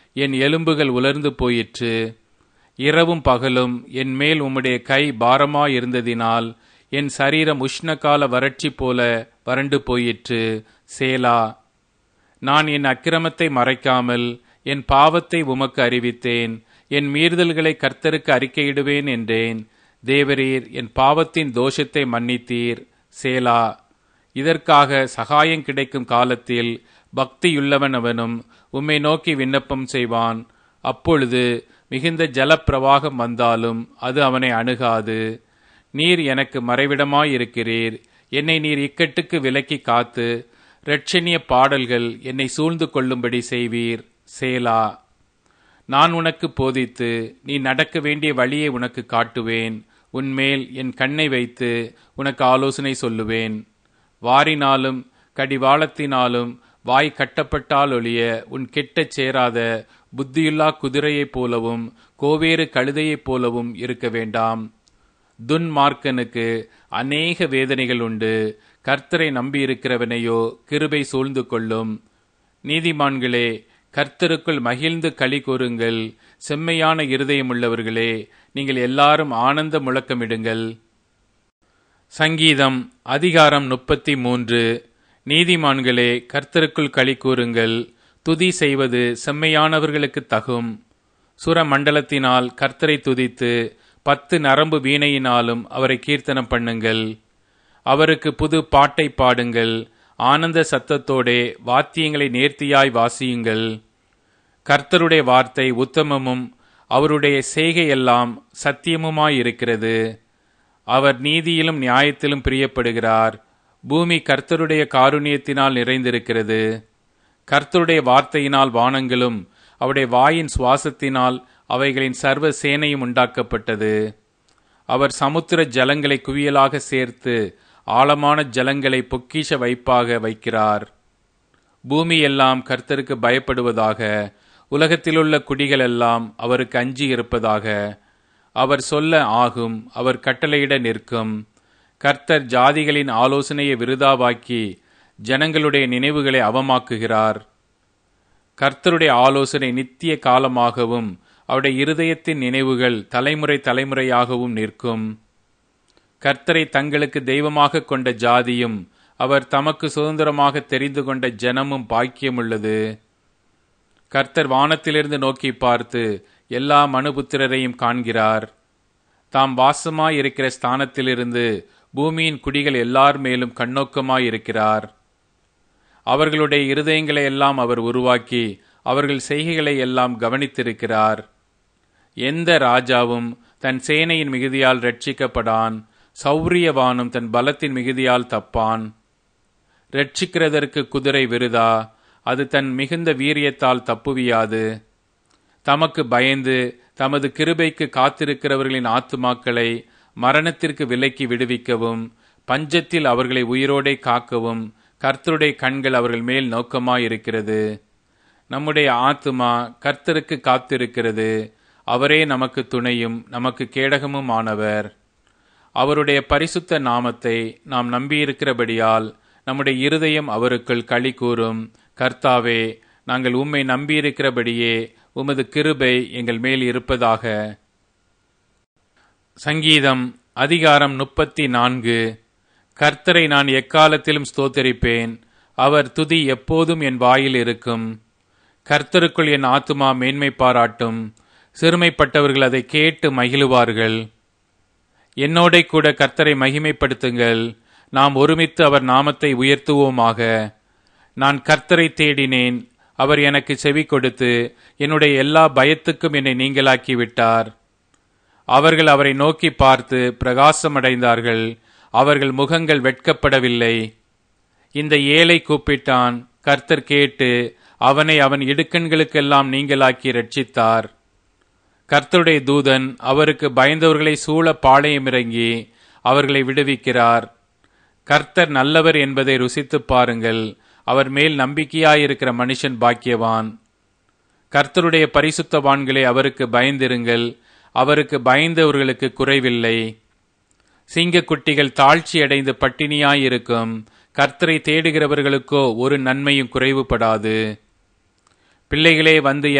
என் எலும்புகள் உலர்ந்து போயிற்று இரவும் பகலும் என் மேல் உம்முடைய கை பாரமாயிருந்ததினால் என் சரீரம் உஷ்ணகால வறட்சி போல வறண்டு போயிற்று சேலா நான் என் அக்கிரமத்தை மறைக்காமல் என் பாவத்தை உமக்கு அறிவித்தேன் என் மீறுதல்களை கர்த்தருக்கு அறிக்கையிடுவேன் என்றேன் தேவரீர் என் பாவத்தின் தோஷத்தை மன்னித்தீர் சேலா இதற்காக சகாயம் கிடைக்கும் காலத்தில் பக்தியுள்ளவன் அவனும் உம்மை நோக்கி விண்ணப்பம் செய்வான் அப்பொழுது மிகுந்த ஜலப்பிரவாகம் வந்தாலும் அது அவனை அணுகாது நீர் எனக்கு மறைவிடமாயிருக்கிறீர் என்னை நீர் இக்கட்டுக்கு விலக்கி காத்து இரட்சணிய பாடல்கள் என்னை சூழ்ந்து கொள்ளும்படி செய்வீர் சேலா நான் உனக்கு போதித்து நீ நடக்க வேண்டிய வழியை உனக்கு காட்டுவேன் உன்மேல் என் கண்ணை வைத்து உனக்கு ஆலோசனை சொல்லுவேன் வாரினாலும் கடிவாளத்தினாலும் வாய் கட்டப்பட்டால் ஒழிய உன் கெட்டச் சேராத புத்தியுள்ளா குதிரையைப் போலவும் கோவேறு கழுதையைப் போலவும் இருக்க வேண்டாம் துன்மார்க்கனுக்கு அநேக வேதனைகள் உண்டு கர்த்தரை நம்பியிருக்கிறவனையோ கிருபை சூழ்ந்து கொள்ளும் நீதிமான்களே கர்த்தருக்குள் மகிழ்ந்து களி கூறுங்கள் செம்மையான இருதயமுள்ளவர்களே நீங்கள் எல்லாரும் ஆனந்த முழக்கமிடுங்கள் சங்கீதம் அதிகாரம் முப்பத்தி மூன்று நீதிமான்களே கர்த்தருக்குள் களி கூறுங்கள் துதி செய்வது செம்மையானவர்களுக்கு தகும் சுரமண்டலத்தினால் கர்த்தரை துதித்து பத்து நரம்பு வீணையினாலும் அவரை கீர்த்தனம் பண்ணுங்கள் அவருக்கு புது பாட்டை பாடுங்கள் ஆனந்த சத்தத்தோடே வாத்தியங்களை நேர்த்தியாய் வாசியுங்கள் கர்த்தருடைய வார்த்தை உத்தமமும் அவருடைய செய்கையெல்லாம் சத்தியமுமாயிருக்கிறது அவர் நீதியிலும் நியாயத்திலும் பிரியப்படுகிறார் பூமி கர்த்தருடைய காருண்யத்தினால் நிறைந்திருக்கிறது கர்த்தருடைய வார்த்தையினால் வானங்களும் அவருடைய வாயின் சுவாசத்தினால் அவைகளின் சர்வ சேனையும் உண்டாக்கப்பட்டது அவர் சமுத்திர ஜலங்களை குவியலாக சேர்த்து ஆழமான ஜலங்களை பொக்கிஷ வைப்பாக வைக்கிறார் பூமி எல்லாம் கர்த்தருக்கு பயப்படுவதாக உலகத்திலுள்ள குடிகள் எல்லாம் அவருக்கு அஞ்சி இருப்பதாக அவர் சொல்ல ஆகும் அவர் கட்டளையிட நிற்கும் கர்த்தர் ஜாதிகளின் ஆலோசனையை விருதாவாக்கி ஜனங்களுடைய நினைவுகளை அவமாக்குகிறார் கர்த்தருடைய ஆலோசனை நித்திய காலமாகவும் அவருடைய இருதயத்தின் நினைவுகள் தலைமுறை தலைமுறையாகவும் நிற்கும் கர்த்தரை தங்களுக்கு தெய்வமாக கொண்ட ஜாதியும் அவர் தமக்கு சுதந்திரமாக தெரிந்து கொண்ட ஜனமும் பாக்கியமுள்ளது கர்த்தர் வானத்திலிருந்து நோக்கி பார்த்து எல்லா மனுபுத்திரரையும் காண்கிறார் தாம் வாசமாயிருக்கிற ஸ்தானத்திலிருந்து பூமியின் குடிகள் எல்லார் மேலும் கண்ணோக்கமாயிருக்கிறார் அவர்களுடைய இருதயங்களை எல்லாம் அவர் உருவாக்கி அவர்கள் செய்கைகளை எல்லாம் கவனித்திருக்கிறார் எந்த ராஜாவும் தன் சேனையின் மிகுதியால் ரட்சிக்கப்படான் சௌரியவானும் தன் பலத்தின் மிகுதியால் தப்பான் ரட்சிக்கிறதற்கு குதிரை விருதா அது தன் மிகுந்த வீரியத்தால் தப்புவியாது தமக்கு பயந்து தமது கிருபைக்கு காத்திருக்கிறவர்களின் ஆத்துமாக்களை மரணத்திற்கு விலக்கி விடுவிக்கவும் பஞ்சத்தில் அவர்களை உயிரோடே காக்கவும் கர்த்தருடைய கண்கள் அவர்கள் மேல் நோக்கமாயிருக்கிறது நம்முடைய ஆத்துமா கர்த்தருக்கு காத்திருக்கிறது அவரே நமக்கு துணையும் நமக்கு கேடகமும் ஆனவர் அவருடைய பரிசுத்த நாமத்தை நாம் நம்பியிருக்கிறபடியால் நம்முடைய இருதயம் அவருக்குள் களி கூறும் கர்த்தாவே நாங்கள் உம்மை நம்பியிருக்கிறபடியே உமது கிருபை எங்கள் மேல் இருப்பதாக சங்கீதம் அதிகாரம் முப்பத்தி நான்கு கர்த்தரை நான் எக்காலத்திலும் ஸ்தோத்தரிப்பேன் அவர் துதி எப்போதும் என் வாயில் இருக்கும் கர்த்தருக்குள் என் ஆத்துமா மேன்மை பாராட்டும் சிறுமைப்பட்டவர்கள் அதை கேட்டு மகிழுவார்கள் என்னோட கூட கர்த்தரை மகிமைப்படுத்துங்கள் நாம் ஒருமித்து அவர் நாமத்தை உயர்த்துவோமாக நான் கர்த்தரை தேடினேன் அவர் எனக்கு செவி கொடுத்து என்னுடைய எல்லா பயத்துக்கும் என்னை நீங்களாக்கி விட்டார் அவர்கள் அவரை நோக்கி பார்த்து பிரகாசமடைந்தார்கள் அவர்கள் முகங்கள் வெட்கப்படவில்லை இந்த ஏழை கூப்பிட்டான் கர்த்தர் கேட்டு அவனை அவன் இடுக்கண்களுக்கெல்லாம் நீங்களாக்கி ரட்சித்தார் கர்த்தருடைய தூதன் அவருக்கு பயந்தவர்களை சூழ பாளையமிறங்கி அவர்களை விடுவிக்கிறார் கர்த்தர் நல்லவர் என்பதை ருசித்துப் பாருங்கள் அவர் மேல் நம்பிக்கையாயிருக்கிற மனுஷன் பாக்கியவான் கர்த்தருடைய பரிசுத்தவான்களே அவருக்கு பயந்திருங்கள் அவருக்கு பயந்தவர்களுக்கு குறைவில்லை சிங்கக்குட்டிகள் தாழ்ச்சி அடைந்து பட்டினியாயிருக்கும் கர்த்தரை தேடுகிறவர்களுக்கோ ஒரு நன்மையும் குறைவுபடாது பிள்ளைகளே வந்து